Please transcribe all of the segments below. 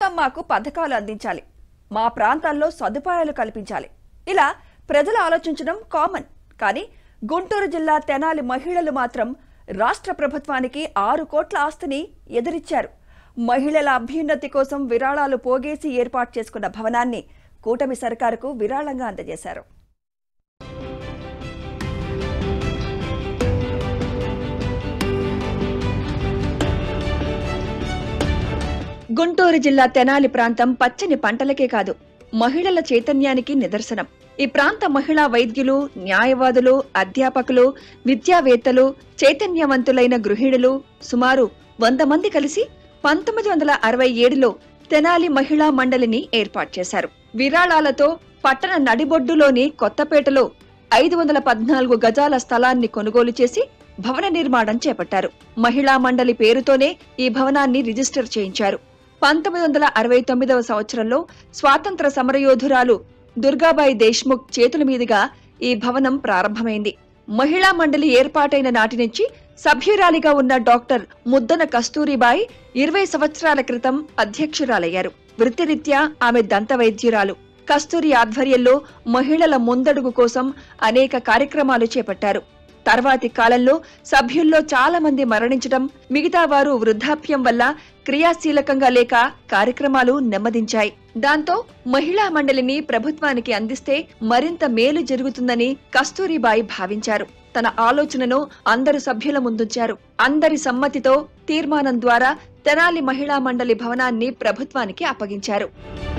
ప్రభుత్వం మాకు పథకాలు అందించాలి మా ప్రాంతాల్లో సదుపాయాలు కల్పించాలి ఇలా ప్రజలు ఆలోచించడం కామన్ కానీ గుంటూరు జిల్లా తెనాలి మహిళలు మాత్రం రాష్ట్ర ప్రభుత్వానికి ఆరు కోట్ల ఆస్తిని ఎదురిచ్చారు మహిళల అభ్యున్నతి కోసం విరాళాలు పోగేసి ఏర్పాటు చేసుకున్న భవనాన్ని కూటమి సర్కారుకు విరాళంగా అందజేశారు గుంటూరు జిల్లా తెనాలి ప్రాంతం పచ్చని పంటలకే కాదు మహిళల చైతన్యానికి నిదర్శనం ఈ ప్రాంత మహిళా వైద్యులు న్యాయవాదులు అధ్యాపకులు విద్యావేత్తలు చైతన్యవంతులైన గృహిణులు సుమారు వంద మంది కలిసి పంతొమ్మిది వందల అరవై ఏడులో తెనాలి మహిళా మండలిని ఏర్పాటు చేశారు విరాళాలతో పట్టణ నడిబొడ్డులోని కొత్తపేటలో ఐదు వందల పద్నాలుగు గజాల స్థలాన్ని కొనుగోలు చేసి భవన నిర్మాణం చేపట్టారు మహిళా మండలి పేరుతోనే ఈ భవనాన్ని రిజిస్టర్ చేయించారు పంతొమ్మిది వందల అరవై తొమ్మిదవ సంవత్సరంలో స్వాతంత్ర సమరయోధురాలు దుర్గాబాయి దేశ్ముఖ్ చేతుల మీదుగా ఈ భవనం ప్రారంభమైంది మహిళా మండలి ఏర్పాటైన నాటి నుంచి సభ్యురాలిగా ఉన్న డాక్టర్ ముద్దన కస్తూరిబాయి ఇరవై సంవత్సరాల క్రితం అధ్యక్షురాలయ్యారు వృత్తిరీత్యా ఆమె దంత వైద్యురాలు కస్తూరి ఆధ్వర్యంలో మహిళల ముందడుగు కోసం అనేక కార్యక్రమాలు చేపట్టారు తర్వాతి కాలంలో సభ్యుల్లో చాలా మంది మరణించడం మిగతా వారు వృద్ధాప్యం వల్ల క్రియాశీలకంగా లేక కార్యక్రమాలు నెమ్మదించాయి దాంతో మహిళా మండలిని ప్రభుత్వానికి అందిస్తే మరింత మేలు జరుగుతుందని కస్తూరిబాయి భావించారు తన ఆలోచనను అందరు సభ్యుల ముందుంచారు అందరి సమ్మతితో తీర్మానం ద్వారా తెనాలి మహిళా మండలి భవనాన్ని ప్రభుత్వానికి అప్పగించారు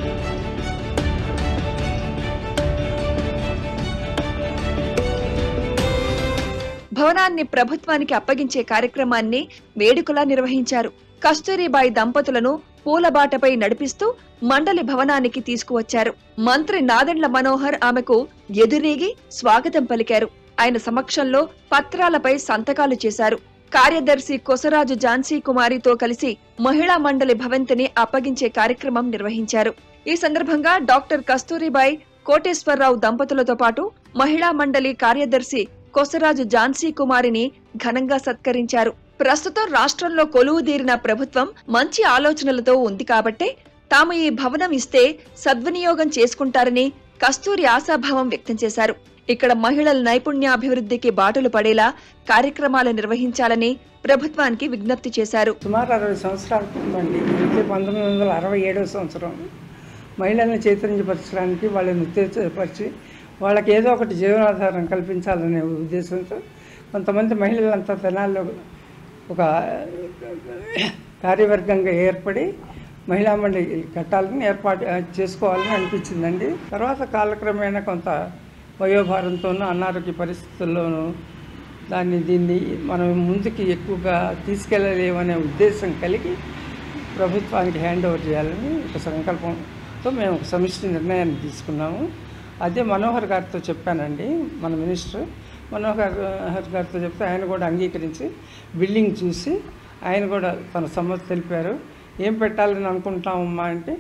భవనాన్ని ప్రభుత్వానికి అప్పగించే కార్యక్రమాన్ని వేడుకలా నిర్వహించారు కస్తూరిబాయి దంపతులను పూలబాటపై నడిపిస్తూ మండలి భవనానికి తీసుకువచ్చారు మంత్రి నాదెండ్ల మనోహర్ ఆమెకు ఎదురీగి స్వాగతం పలికారు ఆయన సమక్షంలో పత్రాలపై సంతకాలు చేశారు కార్యదర్శి కొసరాజు ఝాన్సీ కుమారితో కలిసి మహిళా మండలి భవంతిని అప్పగించే కార్యక్రమం నిర్వహించారు ఈ సందర్భంగా డాక్టర్ కస్తూరిబాయి కోటేశ్వరరావు దంపతులతో పాటు మహిళా మండలి కార్యదర్శి కొసరాజు ఝాన్సీ కుమారిని ఘనంగా సత్కరించారు ప్రస్తుతం రాష్ట్రంలో కొలువుదీరిన ప్రభుత్వం మంచి ఆలోచనలతో ఉంది కాబట్టే తాము ఈ భవనం ఇస్తే సద్వినియోగం చేసుకుంటారని కస్తూరి ఆశాభావం వ్యక్తం చేశారు ఇక్కడ మహిళల నైపుణ్యాభివృద్ధికి బాటలు పడేలా కార్యక్రమాలు నిర్వహించాలని ప్రభుత్వానికి విజ్ఞప్తి చేశారు సుమారు అరవై సంవత్సరాల క్రితమండి అంటే పంతొమ్మిది వందల అరవై ఏడవ సంవత్సరం మహిళలను చైతన్యపరచడానికి వాళ్ళని ఉత్తేజపరిచి వాళ్ళకి ఏదో ఒకటి జీవనాధారం కల్పించాలనే ఉద్దేశంతో కొంతమంది మహిళలంతా తెనాల్లో ఒక కార్యవర్గంగా ఏర్పడి మహిళా మండలి కట్టాలని ఏర్పాటు చేసుకోవాలని అనిపించిందండి తర్వాత కాలక్రమేణా కొంత వయోభారంతోనూ అనారోగ్య పరిస్థితుల్లోనూ దాన్ని దీన్ని మనం ముందుకి ఎక్కువగా తీసుకెళ్ళలేమనే ఉద్దేశం కలిగి ప్రభుత్వానికి హ్యాండ్ ఓవర్ చేయాలని ఒక సంకల్పంతో మేము ఒక సమిష్టి నిర్ణయాన్ని తీసుకున్నాము అదే మనోహర్ గారితో చెప్పానండి మన మినిస్టర్ మనోహర్ గారితో చెప్తే ఆయన కూడా అంగీకరించి బిల్డింగ్ చూసి ఆయన కూడా తన సమ్మతి తెలిపారు ఏం పెట్టాలని అనుకుంటామమ్మా అంటే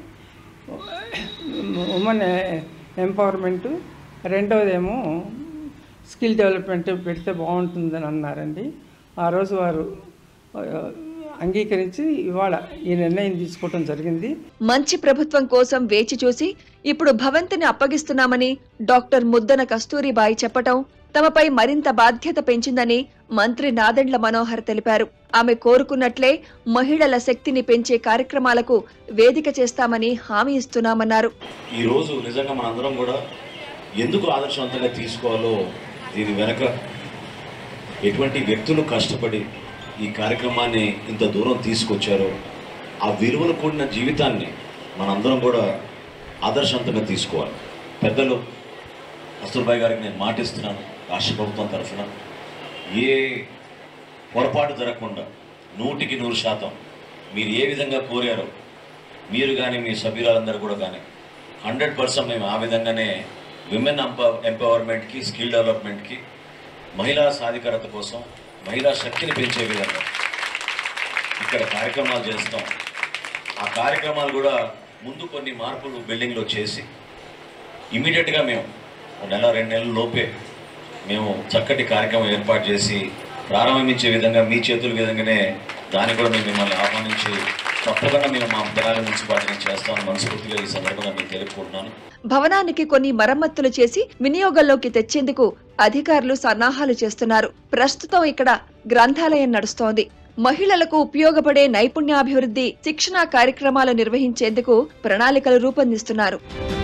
ఉమెన్ ఎంపవర్మెంటు రెండవదేమో స్కిల్ డెవలప్మెంట్ పెడితే బాగుంటుందని అన్నారండి ఆ రోజు వారు ఆ, అంగీకరించి ఇవాళ ఈ నిర్ణయం తీసుకోవడం జరిగింది మంచి ప్రభుత్వం కోసం వేచి చూసి ఇప్పుడు భవంతిని అప్పగిస్తున్నామని డాక్టర్ ముద్దన కస్తూరిబాయి చెప్పటం తమపై మరింత బాధ్యత పెంచిందని మంత్రి నాదెండ్ల మనోహర్ తెలిపారు ఆమె కోరుకున్నట్లే మహిళల శక్తిని పెంచే కార్యక్రమాలకు వేదిక చేస్తామని హామీ ఇస్తున్నామన్నారు ఈ రోజు నిజంగా మనందరం కూడా ఎందుకు ఆదర్శవంతంగా తీసుకోవాలో దీని వెనక ఎటువంటి వ్యక్తులు కష్టపడి ఈ కార్యక్రమాన్ని ఇంత దూరం తీసుకొచ్చారో ఆ విలువలు కూడిన జీవితాన్ని మనందరం కూడా ఆదర్శవంతంగా తీసుకోవాలి పెద్దలు కస్తూర్బాయి గారికి నేను మాటిస్తున్నాను రాష్ట్ర ప్రభుత్వం తరఫున ఏ పొరపాటు జరగకుండా నూటికి నూరు శాతం మీరు ఏ విధంగా కోరారో మీరు కానీ మీ సభ్యులందరూ కూడా కానీ హండ్రెడ్ పర్సెంట్ మేము ఆ విధంగానే విమెన్ ఎంప ఎంపవర్మెంట్కి స్కిల్ డెవలప్మెంట్కి మహిళా సాధికారత కోసం మహిళా శక్తిని పెంచే విధంగా ఇక్కడ కార్యక్రమాలు చేస్తాం ఆ కార్యక్రమాలు కూడా ముందు కొన్ని మార్పులు బిల్డింగ్లో చేసి ఇమీడియట్గా మేము ఒక నెల రెండు నెలల లోపే మేము చక్కటి కార్యక్రమం ఏర్పాటు చేసి ప్రారంభించే విధంగా మీ చేతుల విధంగానే దాన్ని కూడా మేము మిమ్మల్ని ఆహ్వానించి తప్పకుండా మేము మా తెలంగాణ మున్సిపాలిటీని చేస్తామని మనస్ఫూర్తిగా ఈ సందర్భంగా మీకు తెలుపుకుంటున్నాను భవనానికి కొన్ని మరమ్మతులు చేసి వినియోగంలోకి తెచ్చేందుకు అధికారులు సన్నాహాలు చేస్తున్నారు ప్రస్తుతం ఇక్కడ గ్రంథాలయం నడుస్తోంది మహిళలకు ఉపయోగపడే నైపుణ్యాభివృద్ధి శిక్షణా కార్యక్రమాలు నిర్వహించేందుకు ప్రణాళికలు రూపొందిస్తున్నారు